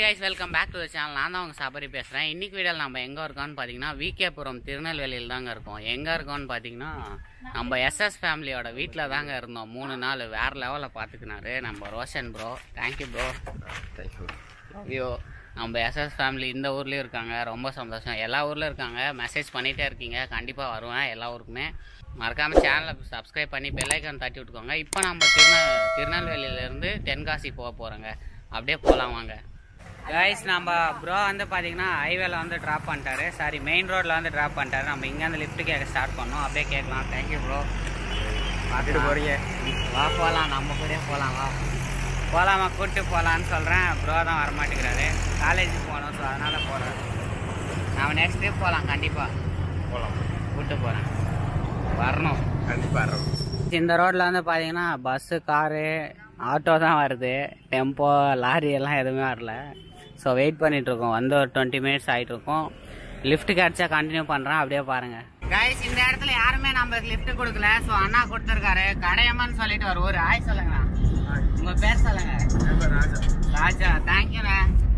guys welcome back to the channel நான் தான் உங்கள் சபரி பேசுகிறேன் இன்னைக்கு வீடியோவில் நம்ம எங்கே இருக்கோம்னு பார்த்தீங்கன்னா விகேபுரம் திருநெல்வேலியில் தாங்க இருக்கோம் எங்கே இருக்கோம்னு பார்த்தீங்கன்னா நம்ம எஸ்எஸ் ஃபேமிலியோட வீட்டில் தாங்க இருந்தோம் மூணு நாள் வேறு லெவலில் பார்த்துக்கினாரு நம்ம ரோஷன் ப்ரோ தேங்க்யூ ப்ரோ ஐயோ நம்ம எஸ்எஸ் ஃபேமிலி இந்த ஊர்லேயும் இருக்காங்க ரொம்ப சந்தோஷம் எல்லா ஊர்லேயும் இருக்காங்க மெசேஜ் பண்ணிகிட்டே இருக்கீங்க கண்டிப்பாக வருவேன் எல்லா ஊருக்குமே மறக்காமல் சேனலை சப்ஸ்கிரைப் பண்ணி பெல்லைக்கான் தட்டி விட்டுக்கோங்க இப்போ நம்ம திருநெ திருநெல்வேலியிலேருந்து தென்காசி போக போகிறோங்க அப்படியே போகலாம் வாங்க கைஸ் நம்ம ப்ரோ வந்து பார்த்தீங்கன்னா ஹைவேல வந்து ட்ராப் பண்ணிட்டாரு சாரி மெயின் ரோட்டில் வந்து ட்ராப் பண்ணிட்டாரு நம்ம இங்கேருந்து லிஃப்ட் கேட்க ஸ்டார்ட் பண்ணோம் அப்படியே கேட்கலாம் தேங்க்யூ ப்ரோ பார்த்துட்டு போறீங்க வா போகலாம் நம்ம கூட போகலாம் வா போகலாமா கூப்பிட்டு போகலான்னு சொல்கிறேன் ப்ரோ தான் வரமாட்டேங்கிறாரு காலேஜுக்கு போகணும் ஸோ அதனால் போகிறேன் நான் நெக்ஸ்ட் டே போகலாம் கண்டிப்பாக போகலாம் கூப்பிட்டு போகிறேன் வரணும் கண்டிப்பாக வரோம் இந்த ரோட்டில் வந்து பார்த்தீங்கன்னா பஸ்ஸு காரு ஆட்டோ தான் வருது டெம்போ லாரி எல்லாம் எதுவுமே வரல ஸோ வெயிட் பண்ணிட்டு இருக்கோம் வந்து ஒரு டுவெண்ட்டி மினிட்ஸ் ஆகிட்டு இருக்கோம் லிஃப்ட் கிடச்சா கண்டினியூ பண்ணுறேன் அப்படியே பாருங்க கைஸ் இந்த இடத்துல யாருமே நம்மளுக்கு லிஃப்ட் கொடுக்கல ஸோ அண்ணா கொடுத்துருக்காரு கடையம்மன்னு சொல்லிட்டு ஒரு ஊர் ஆய் சொல்லுங்கண்ணா உங்கள் பேர் சொல்லுங்க ராஜா ராஜா தேங்க்யூண்ணா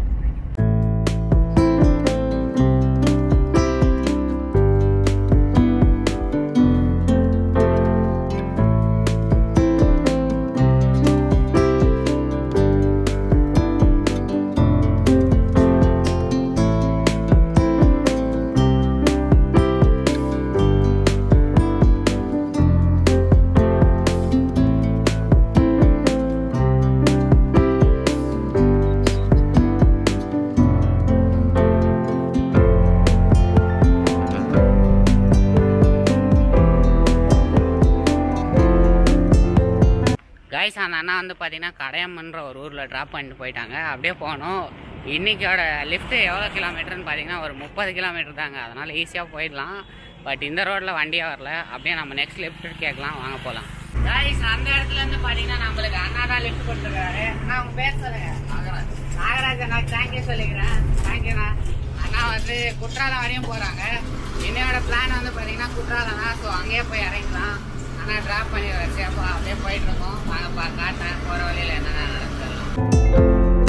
கைஸ் அந்த அண்ணா வந்து பார்த்தீங்கன்னா கடையம்மன்ற ஒரு ஊரில் ட்ராப் பண்ணிட்டு போயிட்டாங்க அப்படியே போனோம் இன்னைக்கோட லிஃப்ட் எவ்வளோ கிலோமீட்டர்னு பார்த்தீங்கன்னா ஒரு முப்பது கிலோமீட்டர் தாங்க அதனால் ஈஸியாக போயிடலாம் பட் இந்த ரோட்டில் வண்டியாக வரல அப்படியே நம்ம நெக்ஸ்ட் லிஃப்ட் கேட்கலாம் வாங்க போகலாம் கைஸ் அந்த இடத்துல இருந்து பார்த்தீங்கன்னா நம்மளுக்கு அண்ணா தான் லிஃப்ட் கொடுத்துருக்காரு அண்ணா உங்க பேர் சொல்லுங்க நாகராஜ் நாகராஜ் அண்ணா தேங்க்யூ சொல்லிக்கிறேன் தேங்க்யூண்ணா அண்ணா வந்து குற்றாலம் வரையும் போகிறாங்க என்னோட பிளான் வந்து பார்த்தீங்கன்னா குற்றாலம் தான் ஸோ அங்கேயே போய் இறங்கிக்கலாம் அண்ணா ட்ராப் பண்ணி வச்சு அப்போ அப்படியே போயிட்டு இருக்கோம் வாங்கப்பா காட்டுறேன் போகிற வழியில் என்னென்ன நடக்கலாம்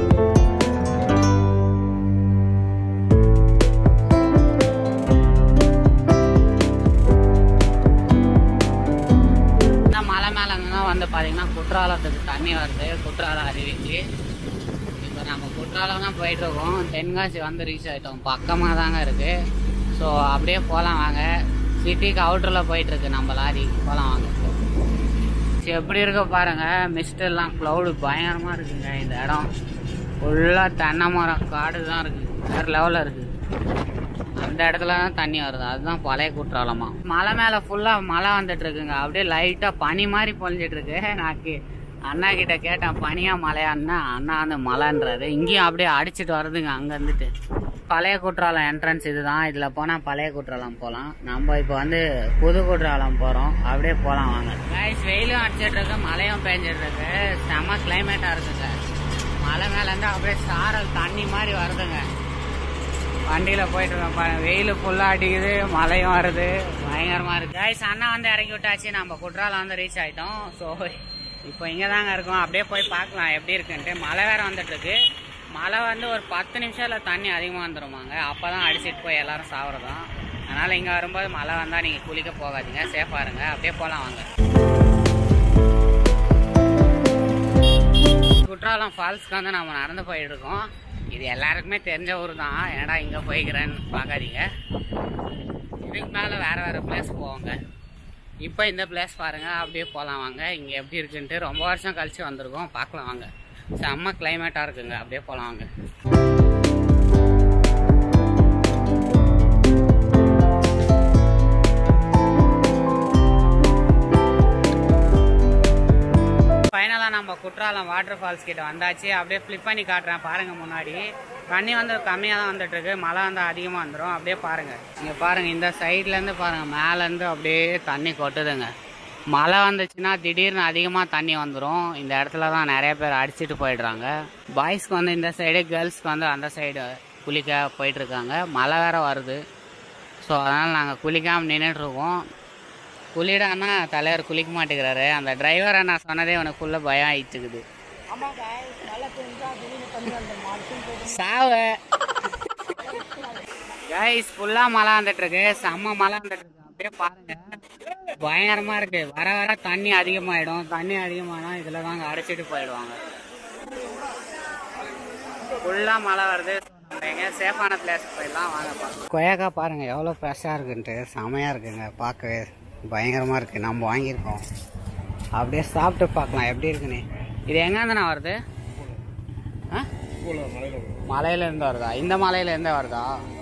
இந்த மலை மேலே இருந்து வந்து பார்த்தீங்கன்னா குற்றாலத்துக்கு தண்ணி வருது குற்றாலம் அருவிக்கு இப்போ நம்ம குற்றாலம் தான் போயிட்டு இருக்கோம் தென்காசி வந்து ரீச் ஆகிட்டோம் பக்கமாக தாங்க இருக்கு ஸோ அப்படியே போகலாம் வாங்க சிட்டிக்கு அவுட்டரில் போயிட்டு இருக்கு நம்ம லாரி போகலாம் வாங்க சரி, எப்படி இருக்க பாருங்க மிஸ்ட் எல்லாம் க்ளவுடு பயங்கரமா இருக்குங்க இந்த இடம் ஃபுல்லாக தென்னை மரம் காடு தான் இருக்கு வேறு லெவலில் இருக்கு அந்த இடத்துல தான் தண்ணி வருது அதுதான் பழைய குற்றாலமா மலை மேலே ஃபுல்லாக மழை வந்துட்டு இருக்குங்க அப்படியே லைட்டாக பனி மாதிரி பொழிஞ்சிட்டு இருக்கு நான் கே- அண்ணா கிட்ட கேட்டேன் பனியா மழையான்னா அண்ணா வந்து மழைன்றாரு இங்கேயும் அப்படியே அடிச்சிட்டு வருதுங்க அங்க இருந்துட்டு பழைய குற்றாலம் என்ட்ரன்ஸ் இதுதான் இதில் போனால் பழைய குற்றாலம் போகலாம் நம்ம இப்போ வந்து புது குற்றாலம் போகிறோம் அப்படியே போகலாம் வாங்க கைஸ் வெயிலும் அடிச்சிட்டு இருக்கு மழையும் பெஞ்சிட்டு இருக்கு செம கிளைமேட்டாக இருக்குங்க மலை மேலேருந்து அப்படியே சாரல் தண்ணி மாதிரி வருதுங்க வண்டியில் போயிட்டு இருக்கோம் பாருங்க வெயில் ஃபுல்லாக அடிக்குது மழையும் வருது பயங்கரமாக இருக்கு கைஸ் அண்ணா வந்து இறக்கி விட்டாச்சு நம்ம குற்றாலம் வந்து ரீச் ஆகிட்டோம் ஸோ இப்போ இங்கே தாங்க இருக்கோம் அப்படியே போய் பார்க்கலாம் எப்படி இருக்குன்ட்டு மழை வேற வந்துட்டு இருக்கு மழை வந்து ஒரு பத்து நிமிஷத்தில் தண்ணி அதிகமாக வந்துருமாங்க அப்போ தான் அடிச்சிட்டு போய் எல்லாரும் சாப்பிட்றதும் அதனால் இங்கே வரும்போது மழை வந்தால் நீங்கள் குளிக்க போகாதீங்க சேஃபாக இருங்க அப்படியே போகலாம் வாங்க குற்றாலம் ஃபால்ஸ்க்கு வந்து நம்ம நடந்து போயிட்டு இருக்கோம் இது எல்லாருக்குமே தெரிஞ்ச ஊர் தான் ஏன்னா இங்கே போய்க்கிறேன்னு பார்க்காதீங்க இதுக்கு மேலே வேறு வேறு பிளேஸ் போவாங்க இப்போ இந்த பிளேஸ் பாருங்கள் அப்படியே போகலாம் வாங்க இங்கே எப்படி இருக்குன்ட்டு ரொம்ப வருஷம் கழிச்சு வந்திருக்கோம் பார்க்கலாம் வாங்க செம்ம கிளைமேட்டாக இருக்குங்க அப்படியே போகலாம் வாங்க ஃபைனலாக நம்ம குற்றாலம் வாட்டர் ஃபால்ஸ் கிட்ட வந்தாச்சு அப்படியே ஃப்ளிப் பண்ணி காட்டுறேன் பாருங்க முன்னாடி தண்ணி வந்து கம்மியாக தான் வந்துட்டு இருக்கு மழை வந்து அதிகமாக வந்துடும் அப்படியே பாருங்க இங்கே பாருங்க இந்த சைட்லேருந்து பாருங்க மேலேருந்து அப்படியே தண்ணி கொட்டுதுங்க மழை வந்துச்சுன்னா திடீர்னு அதிகமாக தண்ணி வந்துடும் இந்த இடத்துல தான் நிறைய பேர் அடிச்சிட்டு போயிடுறாங்க பாய்ஸ்க்கு வந்து இந்த சைடு கேர்ள்ஸ்க்கு வந்து அந்த சைடு குளிக்க போயிட்டு இருக்காங்க மழை வேற வருது ஸோ அதனால் நாங்கள் குளிக்காமல் நின்றுட்டுருக்கோம் குளிடான்னா தலைவர் குளிக்க மாட்டேங்கிறாரு அந்த டிரைவர் அண்ணா சொன்னதே உனக்குள்ள பயம் ஆயிட்டுக்குது சாவ கைஸ் ஃபுல்லா மழை வந்துட்டு இருக்கு செம்ம மழை வந்துட்டு இருக்கு அப்படியே பாருங்க பயங்கரமா இருக்கு வர வர தண்ணி அதிகமாயிடும் தண்ணி அதிகமானா இதுல தாங்க அடைச்சிட்டு போயிடுவாங்க ஃபுல்லா மழை வருது எங்க சேஃபான பிளேஸ் போயிடலாம் வாங்க கொய்யாக்கா பாருங்க எவ்வளோ ஃப்ரெஷ்ஷாக இருக்குன்ட்டு செமையா இருக்குங்க பார்க்கவே பயங்கரமா இருக்கு நம்ம வாங்கியிருக்கோம் அப்படியே சாப்பிட்டு பார்க்கலாம் எப்படி இருக்குன்னு இது எங்கேருந்து நான் வருது ஆ மலையில இருந்து வருதா இந்த மலையில இருந்தே வருதா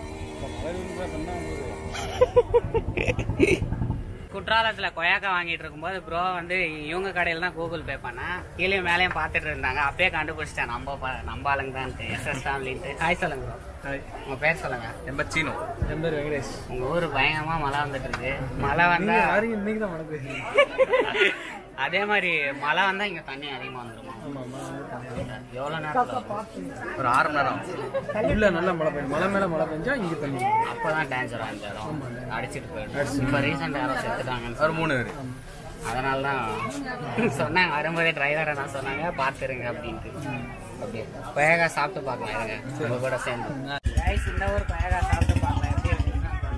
குற்றாலத்துல கொய்யாக்கா வாங்கிட்டு இருக்கும்போது ப்ரோ வந்து இவங்க கடையில தான் கூகுள் பே பண்ணேன் கீழே மேலேயும் பார்த்துட்டு இருந்தாங்க அப்பயே கண்டுபிடிச்சிட்டேன் நம்ம ப- நம்ம ஆளுங்க தான் எஸ்எஸ் ஃபேமிலின்ட்டு ஹாய் சொல்லுங்க ப்ரோ உங்க பேர் சொல்லுங்க எம்ப சீனோ என் பேர் வெங்கடேஷ் உங்க ஊரு பயங்கரமா மழை வந்துட்டு இருக்கு மழை வந்தா யாரும் இன்னைக்கு தான் மழை பெய்யுது அதே மாதிரி மழை வந்தா இங்க தண்ணி அதிகமா வந்துருமா எவ்வளவு நேரம் ஒரு ஆறு மணி நேரம் இல்ல நல்லா மழை பெய்யும் மழை மேல மழை பெஞ்சா இங்க தண்ணி அப்பதான் டேஞ்சர் அந்த இடம் அடிச்சிட்டு போயிடும் இப்ப ரீசெண்ட் யாரோ செத்துட்டாங்கன்னு ஒரு மூணு பேர் அதனால தான் சொன்னாங்க வரும்போதே டிரைவரை தான் சொன்னாங்க பார்த்துருங்க அப்படின்ட்டு அப்படியே கொயகா சாப்பிட்டு பார்க்கலாம் இருங்க உங்க கூட சேர்ந்து கைஸ் இந்த ஊர் கொயகா சாப்பிட்டு பார்க்கலாம் எப்படி இருக்குன்னு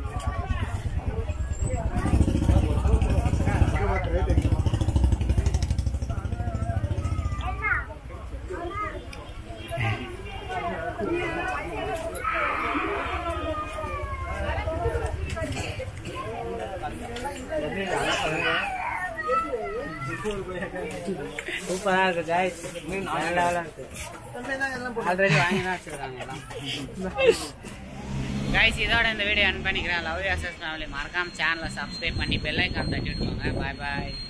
சூப்பரா இருக்கு கைஸ் நல்லா இருக்கு ஆல்ரெடி வாங்கி தான் வச்சிருக்காங்க எல்லாம் கைஸ் இதோட இந்த வீடியோ என் பண்ணிக்கிறேன் லவ் யூ அசஸ் ஃபேமிலி மறக்காம சேனலை சப்ஸ்கிரைப் பண்ணி பெல் ஐக்கான் தட்டி விட்டுருவாங்க பாய் பாய்